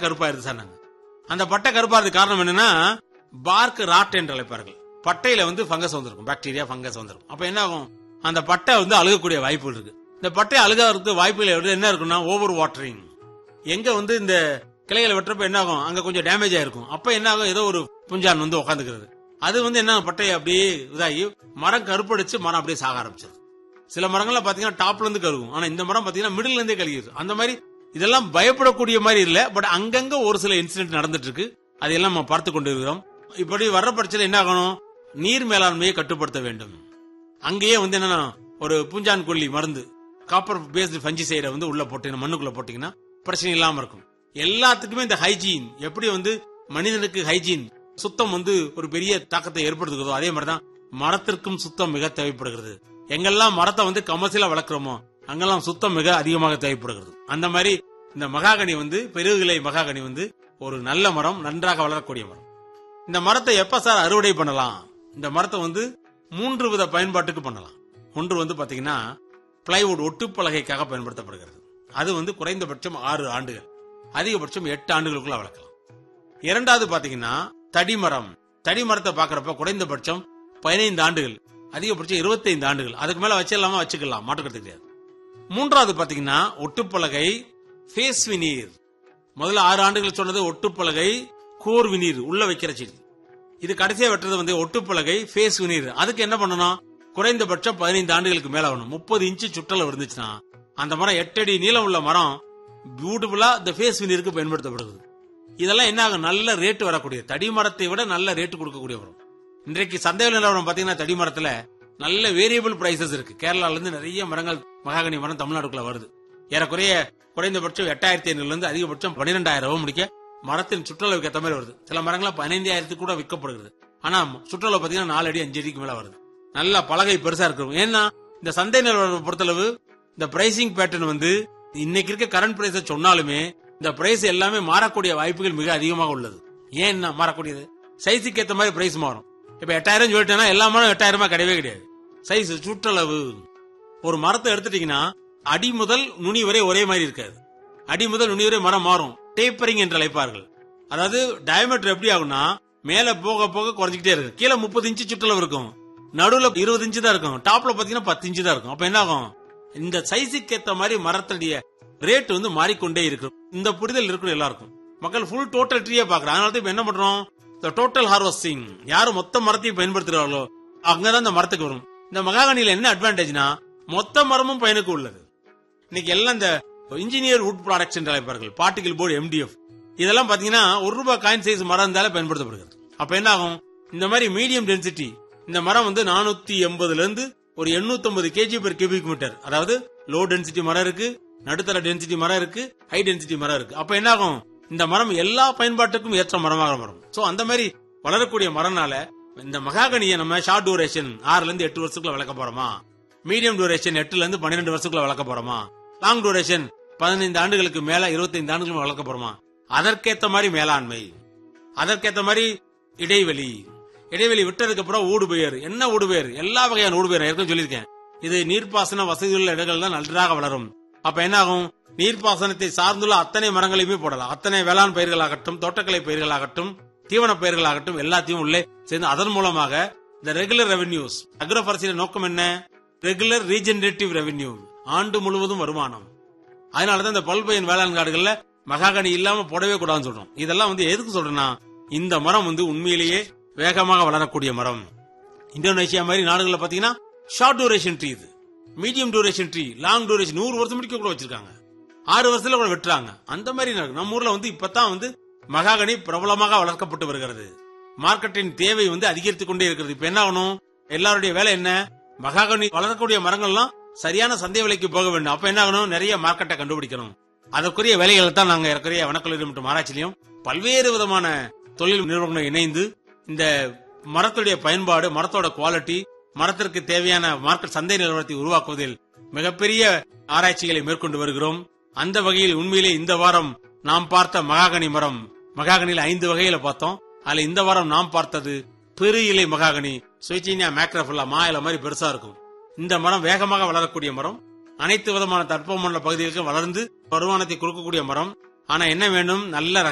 கருப்பாயிருது sir நாங்க அந்த பட்டை கருப்பாறது காரணம் என்னன்னா பார்க் ராட் என்று அழைப்பார்கள் பட்டையில வந்து ஃபங்கஸ் வந்திருக்கும் பாக்டீரியா ஃபங்கஸ் வந்திருக்கும் அப்ப என்ன ஆகும் அந்த பட்டை வந்து அழுகக்கூடிய வாய்ப்புகள் இருக்கு இந்த பட்டை அழுகிறதுக்கு வாய்ப்புகள் வந்து என்ன இருக்குன்னா ஓவர் வாட்டரிங் எங்க வந்து இந்த கிளைகளை வெட்டுறப்ப என்ன ஆகும் அங்க கொஞ்சம் டேமேஜ் ஆயிருக்கும் அப்ப என்ன ஆகும் ஏதோ ஒரு புஞ்சான் வந்து உட்காந்துக்கிறது அது வந்து என்ன பட்டையை அப்படியே இதாகி மரம் கருப்படிச்சு மரம் அப்படியே சாக ஆரம்பிச்சது சில மரங்கள்ல பாத்தீங்கன்னா டாப்ல இருந்து கருகும் ஆனா இந்த மரம் பாத்தீங்கன்னா மிடில் இருந்தே கழுகிடுது அந்த மாதிரி இதெல்லாம் பயப்படக்கூடிய மாதிரி இல்ல பட் அங்கங்க ஒரு சில இன்சிடென்ட் நடந்துட்டு இருக்கு அதையெல்லாம் நம்ம பார்த்து கொண்டு இருக்கிறோம் இப்படி வர்ற பட்சத்தில் என்ன ஆகணும் நீர் மேலாண்மையை கட்டுப்படுத்த வேண்டும் அங்கேயே வந்து என்னன்னா ஒரு பூஞ்சான் கொல்லி மருந்து காப்பர் பேஸ்டு ஃபஞ்சி சைடை வந்து உள்ள போட்டீங்கன்னா மண்ணுக்குள்ள போட்டீங்கன்னா பிரச்சனை இல்லாம இருக்கும் எல்லாத்துக்குமே இந்த ஹைஜீன் எப்படி வந்து மனிதனுக்கு ஹைஜீன் சுத்தம் வந்து ஒரு பெரிய தாக்கத்தை ஏற்படுத்துகிறதோ அதே மாதிரிதான் மரத்திற்கும் சுத்தம் மிக தேவைப்படுகிறது எங்கெல்லாம் மரத்தை வந்து கமர்சியலா வளர்க்கிறோமோ அங்கெல்லாம் சுத்தம் மிக அதிகமாக தேவைப்படுகிறது அந்த மாதிரி இந்த மகாகனி வந்து பெருகிளை மகாகனி வந்து ஒரு நல்ல மரம் நன்றாக வளரக்கூடிய மரம் இந்த மரத்தை எப்ப சார் அறுவடை பண்ணலாம் இந்த மரத்தை வந்து மூன்று வித பயன்பாட்டுக்கு பண்ணலாம் ஒன்று வந்து பாத்தீங்கன்னா பிளைவுட் ஒட்டுப்பலகைக்காக பயன்படுத்தப்படுகிறது அது வந்து குறைந்தபட்சம் ஆறு ஆண்டுகள் அதிகபட்சம் எட்டு ஆண்டுகளுக்குள்ள வளர்க்கலாம் இரண்டாவது பாத்தீங்கன்னா தடிமரம் தடிமரத்தை பாக்குறப்ப குறைந்தபட்சம் பதினைந்து ஆண்டுகள் அதிகபட்சம் 25 ஆண்டுகள் அதுக்கு மேல வச்சிடலாமா வச்சுக்கலாம் மாற்றுக்கிறது கிடையாது மூன்றாவது பாத்தீங்கன்னா ஒட்டுப்பலகை ஃபேஸ் வினீர் முதல்ல ஆறு ஆண்டுகள் சொன்னது ஒட்டுப்பலகை கோர் வினீர் உள்ள வைக்கிற செடி இது கடைசியா வெட்டுறது வந்து ஒட்டுப்பலகை ஃபேஸ் வினீர் அதுக்கு என்ன பண்ணணும் குறைந்தபட்சம் பதினைந்து ஆண்டுகளுக்கு மேல ஆகணும் முப்பது இன்ச்சு சுற்றளவு இருந்துச்சுன்னா அந்த மரம் எட்டடி நீளம் உள்ள மரம் பியூட்டிஃபுல்லா இந்த ஃபேஸ் வினீருக்கு பயன்படுத்தப்படுது இதெல்லாம் என்ன ஆகும் நல்ல ரேட்டு வரக்கூடிய தடி மரத்தை விட நல்ல ரேட்டு கொடுக்கக்கூடிய மரம் இன்றைக்கு சந்தை நிலவரம் பாத்தீங்கன்னா தடி மரத்துல நல்ல வேரியபிள் பிரைசஸ் இருக்கு கேரளால இருந்து நிறைய மரங்கள் மகாகனி மரம் தமிழ்நாடுக்குள்ள வருது ஏறக்குறைய குறைந்தபட்சம் எட்டாயிரத்தி ஐநூறுல இருந்து அதிகபட்சம் பன்னிரெண்டாயிரம் ரூபாய் முடிக்க மரத்தின் சுற்றளவுக்கு ஏற்ற மாதிரி வருது சில மரங்கள் பதினைந்தாயிரத்துக்கு கூட விற்கப்படுகிறது ஆனா சுற்றளவு பாத்தீங்கன்னா நாலு அடி அஞ்சு அடிக்கு மேல வருது நல்ல பலகை பெருசா இருக்கும் ஏன்னா இந்த சந்தை நிலவரம் பொறுத்தளவு இந்த பிரைசிங் பேட்டர்ன் வந்து இன்னைக்கு இருக்க கரண்ட் பிரைஸ் சொன்னாலுமே இந்த பிரைஸ் எல்லாமே மாறக்கூடிய வாய்ப்புகள் மிக அதிகமாக உள்ளது ஏன் என்ன மாறக்கூடியது சைஸுக்கு ஏத்த மாதிரி பிரைஸ் மாறும் இப்ப எட்டாயிரம் சொல்லிட்டேன்னா எல்லா மரம் எட்டாயிரமா கிடையவே கிடையாது சைஸ் சுற்றளவு ஒரு மரத்தை எடுத்துட்டீங்கன்னா அடி முதல் நுனி வரை ஒரே மாதிரி இருக்காது அடி முதல் நுனி வரை மரம் மாறும் டேப்பரிங் என்று அழைப்பார்கள் அதாவது டயமீட்டர் எப்படி ஆகும்னா மேல போக போக குறைஞ்சிக்கிட்டே இருக்கு கீழே முப்பது இன்ச்சு சுற்றளவு இருக்கும் நடுவுல இருபது இன்ச்சு தான் இருக்கும் டாப்ல பாத்தீங்கன்னா பத்து இன்ச்சு தான் இருக்கும் அப்ப என்ன ஆகும் இந்த சைஸுக்கு ஏத்த மாதிரி மரத்துடைய ரேட் வந்து மாறிக்கொண்டே இருக்கு இந்த புரிதல் இருக்கணும் எல்லாருக்கும் மக்கள் ஃபுல் டோட்டல் ட்ரீயை பாக்குறாங்க அதனால தான் இப்ப என்ன பண்றோம் இந்த டோட்டல் ஹார்வெஸ்டிங் யாரு மொத்த மரத்தையும் பயன்படுத்துறாங்களோ அங்கதான் இந்த மரத்துக்கு வரும் இந்த மகாகனியில என்ன அட்வான்டேஜ்னா மொத்த மரமும் பயனுக்கு உள்ளது இன்னைக்கு எல்லாம் இந்த இன்ஜினியர் வுட் ப்ராடக்ட்ஸ் என்று அழைப்பார்கள் பார்ட்டிகல் போர்டு எம்டிஎஃப் இதெல்லாம் பாத்தீங்கன்னா ஒரு ரூபாய் காயின் சைஸ் மரம் இருந்தாலே பயன்படுத்தப்படுகிறது அப்ப என்ன ஆகும் இந்த மாதிரி மீடியம் டென்சிட்டி இந்த மரம் வந்து நானூத்தி எண்பதுல இருந்து ஒரு 850 கேஜி பெர் கியூபிக் மீட்டர் அதாவது லோ டென்சிட்டி மரம் இருக்கு நடுத்தர டென்சிட்டி மரம் இருக்கு ஹை டென்சிட்டி மரம் இருக்கு அப்ப என்ன ஆகும் இந்த மரம் எல்லா பயன்பாட்டுக்கும் ஏற்ற மரமாக வரும் சோ அந்த மாதிரி வளரக்கூடிய மரம்னால இந்த மகாகனியை நம்ம ஷார்ட் டூரேஷன் ஆறுல இருந்து எட்டு வருஷத்துக்குள்ள வளர்க்க போறோமா மீடியம் டூரேஷன் எட்டுல இருந்து பன்னிரெண்டு வருஷத்துக்குள்ள வளர்க்க போறோமா லாங் டூரேஷன் பதினைந்து ஆண்டுகளுக்கு மேல 25 ஆண்டுகளுக்கு வளர்க்க போறோமா அதற்கேத்த மாதிரி மேலாண்மை அதற்கேத்த மாதிரி இடைவெளி இடைவெளி விட்டதுக்கு அப்புறம் ஊடுபெயர் என்ன ஊடுபெயர் எல்லா வகையான ஊடுபெயர் ஏற்கனவே சொல்லியிருக்கேன் இது நீர்ப்பாசன வசதி உள்ள இடங்கள் தான் நன்றாக வளரும் அப்ப என்ன ஆகும் நீர்ப்பாசனத்தை சார்ந்துள்ள அத்தனை மரங்களையுமே போடலாம் அத்தனை வேளாண் பயிர்களாகட்டும் தோட்டக்கலை பயிர்களாகட்டும் தீவன பயிர்களாகட்டும் எல்லாத்தையும் உள்ளே சேர்ந்து அதன் மூலமாக இந்த ரெகுலர் ரெவென்யூஸ் அக்ரோபாரசியின் நோக்கம் என்ன ரெகுலர் ரீஜெனரேட்டிவ் ரெவென்யூ ஆண்டு முழுவதும் வருமானம் அதனாலதான் இந்த பல்பயன் வேளாண் காடுகள்ல மகாகனி இல்லாம போடவே கூடாதுன்னு சொல்றோம் இதெல்லாம் வந்து எதுக்கு சொல்றேன்னா இந்த மரம் வந்து உண்மையிலேயே வேகமாக வளரக்கூடிய மரம் இந்தோனேஷியா மாதிரி நாடுகள்ல பாத்தீங்கன்னா ஷார்ட் டூரேஷன் ட்ரீ இது medium duration tree long duration நூறு வருஷம் முடிக்க கூட வச்சிருக்காங்க ஆறு வருஷத்துல கூட வெட்டுறாங்க அந்த மாதிரி இருக்கு. நம்ம ஊர்ல வந்து இப்பதான் வந்து மகாகனி பிரபலமாக வளர்க்கப்பட்டு வருகிறது மார்க்கெட்டின் தேவை வந்து அதிகரித்துக் கொண்டே இருக்கிறது இப்ப என்ன ஆகணும் எல்லாருடைய வேலை என்ன மகாகனி வளரக்கூடிய மரங்கள்லாம் சரியான சந்தை விலைக்கு போக வேண்டும் அப்ப என்ன ஆகணும் நிறைய மார்க்கெட்டை கண்டுபிடிக்கணும் அதற்குரிய வேலைகளை தான் நாங்க ஏற்கனவே வனக்கல்லூரி மற்றும் ஆராய்ச்சியிலையும் பல்வேறு விதமான தொழில் நிறுவனங்கள் இணைந்து இந்த மரத்துடைய பயன்பாடு மரத்தோட குவாலிட்டி மரத்திற்கு தேவையான மார்க்கெட் சந்தை நிலவரத்தை உருவாக்குவதில் மிகப்பெரிய ஆராய்ச்சிகளை மேற்கொண்டு வருகிறோம் அந்த வகையில் உண்மையிலே இந்த வாரம் நாம் பார்த்த மகாகனி மரம் மகாகனியில் ஐந்து வகையில பார்த்தோம் அதுல இந்த வாரம் நாம் பார்த்தது பெரு இலை மகாகனி சுவிச்சினியா மேக்ரஃபுல்லா மா இலை மாதிரி பெருசா இருக்கும் இந்த மரம் வேகமாக வளரக்கூடிய மரம் அனைத்து விதமான தட்பமண்டல பகுதிகளுக்கும் வளர்ந்து வருமானத்தை கொடுக்கக்கூடிய மரம் ஆனா என்ன வேண்டும் நல்ல